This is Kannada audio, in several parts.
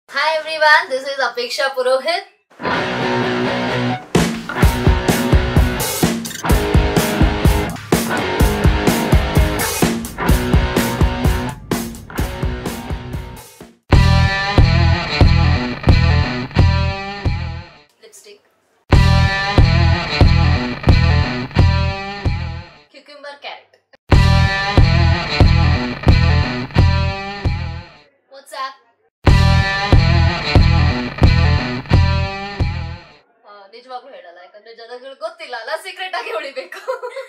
Hi everyone, this is Apeksha Purohit. Lipstick. Cucumber carrot. What's up? ಆ, ನಿಜವಾಗ್ಲೂ ಹೇಳಲ್ಲ ಯಾಕಂದ್ರೆ ಜನಗಳು ಗೊತ್ತಿಲ್ಲ ಅಲ್ಲ ಸೀಕ್ರೆಟ್ ಆಗಿ ಉಳಿಬೇಕು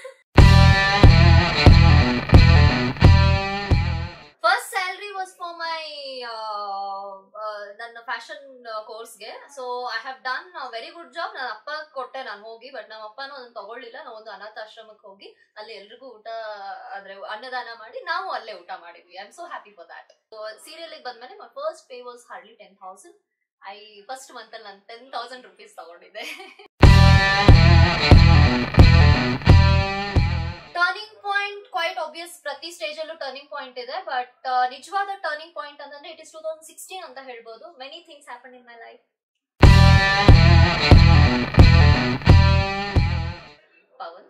first salary was for my ನನ್ನ ಫ್ಯಾಷನ್ ಕೋರ್ಸ್ಗೆ so I have done very good job ನನ್ನ ಅಪ್ಪ ಕೊಟ್ಟೆ ನಾನು ಹೋಗಿ ಬಟ್ ನಮ್ಮ ಅಪ್ಪನೂ ಅದನ್ನ ತಗೊಳ್ಳಿಲ್ಲ ನಾವು ಒಂದು ಅನಾಥಾಶ್ರಮಕ್ಕೆ ಹೋಗಿ ಅಲ್ಲಿ ಎಲ್ರಿಗೂ ಊಟ ಆದ್ರೆ ಅನ್ನದಾನ ಮಾಡಿ ನಾವು ಅಲ್ಲೇ ಊಟ ಮಾಡಿದ್ವಿ I am so happy for that serial ಬಂದ್ಮೇಲೆ my first pay was hardly ten thousand I first month ಅಲ್ಲಿ ನಾನು ಟೆನ್ ತೌಸಂಡ್ ರುಪೀಸ್ ತಗೊಂಡಿದ್ದೆ ಟರ್ನಿಂಗ್ ಪಾಯಿಂಟ್ ಕ್ವೈಟ್ ಆಬ್ವಿಯಸ್ ಪ್ರತಿ ಸ್ಟೇಜ್ ಅಲ್ಲೂ ಟರ್ನಿಂಗ್ ಪಾಯಿಂಟ್ ಇದೆ ಬಟ್ ನಿಜವಾದ ಟರ್ನಿಂಗ್ ಪಾಯಿಂಟ್ ಅಂತಂದ್ರೆ it is two thousand sixteen ಅಂತ ಹೇಳ್ಬೋದು many things happen in my life Pavan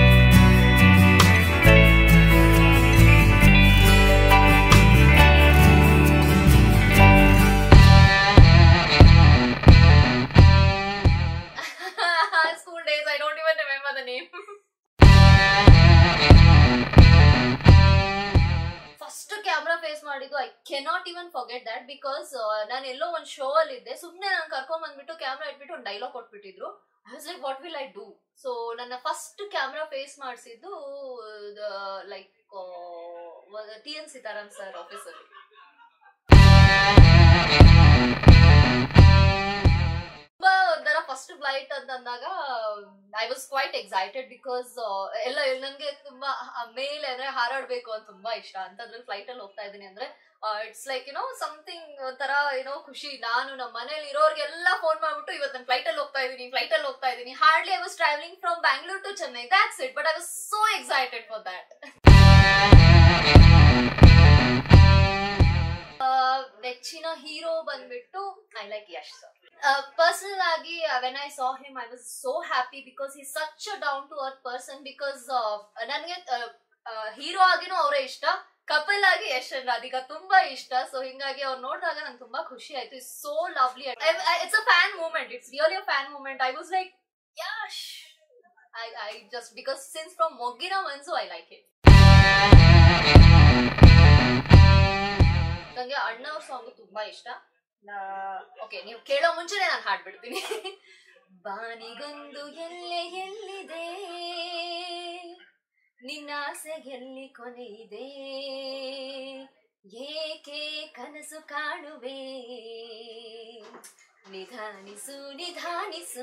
school days i don't even remember the name first camera face ಮಾಡಿದ್ದು I cannot even forget that because ನಾನು ಎಲ್ಲೋ ಒಂದು ಶೋ ಅಲ್ಲಿ ಇದ್ದೆ ಸುಮ್ಮನೆ ನಾನು ಕರ್ಕೊಂಡ್ ಬಂದ್ಬಿಟ್ಟು ಕ್ಯಾಮ್ರಾ ಇಟ್ಬಿಟ್ಟು ಒಂದು ಡೈಲಾಗ್ ಕೊಟ್ಬಿಟ್ಟಿದ್ರು I was like what will I do so ನನ್ನ ಫಸ್ಟ್ ಕ್ಯಾಮ್ರಾ ಫೇಸ್ ಮಾಡಿಸಿದ್ದು like T N Sitaram sir ಆಫೀಸಲ್ಲಿ ತುಂಬಾ ಒಂಥರ ಫಸ್ಟ್ ಫ್ಲೈಟ್ ಅಂತ ಅಂದಾಗ I was quite excited because ಎಲ್ಲ ನನ್ಗೆ ತುಂಬಾ ಹ- ಮೇಲೆ ಅಂದ್ರೆ ಹಾರಾಡ್ಬೇಕು ಅಂತ ತುಂಬಾ ಇಷ್ಟ ಅಂತದ್ರಲ್ಲಿ ಫ್ಲೈಟ್ ಅಲ್ಲಿ ಹೋಗ್ತಾ ಇದ್ದೀನಿ ಅಂದ್ರೆ ಇಟ್ಸ್ ಲೈಕ್ ಯುನೋ ಸಮಥಿಂಗ್ ಒಂಥರ ಏನೋ ಖುಷಿ ನಾನು ನಮ್ಮ ಮನೇಲಿ ಇರೋರ್ಗೆಲ್ಲ ಫೋನ್ ಮಾಡ್ಬಿಟ್ಟು ಇವತ್ತು ನಾನು ಫ್ಲೈಟ್ ಅಲ್ಲಿ ಹೋಗ್ತಾ ಇದ್ದೀನಿ ಫ್ಲೈಟ್ ಅಲ್ಲಿ ಹೋಗ್ತಾ ಇದ್ದೀನಿ hardly I was travelling from Bangalore to Chennai that's it but I was so excited for that ನೆಚ್ಚಿನ ಹೀರೋ ಬಂದ್ಬಿಟ್ಟು I like Yash sir personal ಆಗಿ when I saw him I was so happy because ಈ such a down to earth person because ನನಗೆ ಹೀರೋ ಆಗಿನೂ ಅವರೇ ಇಷ್ಟ ಕಪಲ್ ಆಗಿ ಯಶ್ ಅಂಡ್ ರಾಧಿಕಾ ತುಂಬಾ ಇಷ್ಟ ಸೊ ಹಿಂಗಾಗಿ ಅವ್ರು ನೋಡಿದಾಗ ನಂಗೆ ತುಂಬಾ ಖುಷಿ ಆಯ್ತು it's so lovely it's a fan moment it's really a fan moment I was like Yash I I just because since from Moggina Manasu I like it ನಂಗೆ ಅಣ್ಣವ್ರ ಸಾಂಗ್ ತುಂಬಾ ಇಷ್ಟ ಓಕೆ ನೀವು ಕೇಳೋ ಮುಂಚೆನೆ ನಾನು ಹಾಡ್ಬಿಡ್ತೀನಿ ಬಾನಿಗೊಂದು ಎಲ್ಲೆ ಎಲ್ಲಿದೆ ನಿನ್ನ ಆಸೆಯಲ್ಲಿ ಕೊನೆ ಇದೆ ಏಕೆ ಕನಸು ಕಾಣುವೆ ನಿಧಾನಿಸು ನಿಧಾನಿಸು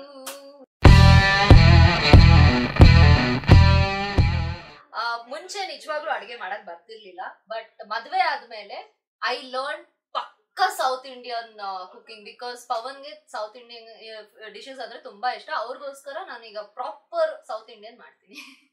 ಆ, ಮುಂಚೆ ನಿಜವಾಗ್ಲೂ ಅಡಿಗೆ ಮಾಡಕ್ ಬರ್ತಿರ್ಲಿಲ್ಲ ಬಟ್ ಮದ್ವೆ ಆದ್ಮೇಲೆ ಐ ಲರ್ನ್ ಪಕ್ಕ ಸೌತ್ ಇಂಡಿಯನ್ ಕುಕಿಂಗ್ ಬಿಕಾಸ್ ಪವನ್ಗೆ ಸೌತ್ ಇಂಡಿಯನ್ ಡಿಶಸ್ ಅಂದ್ರೆ ತುಂಬಾ ಇಷ್ಟ ಅವ್ರಿಗೋಸ್ಕರ ನಾನೀಗ ಪ್ರಾಪರ್ ಸೌತ್ ಇಂಡಿಯನ್ ಮಾಡ್ತೀನಿ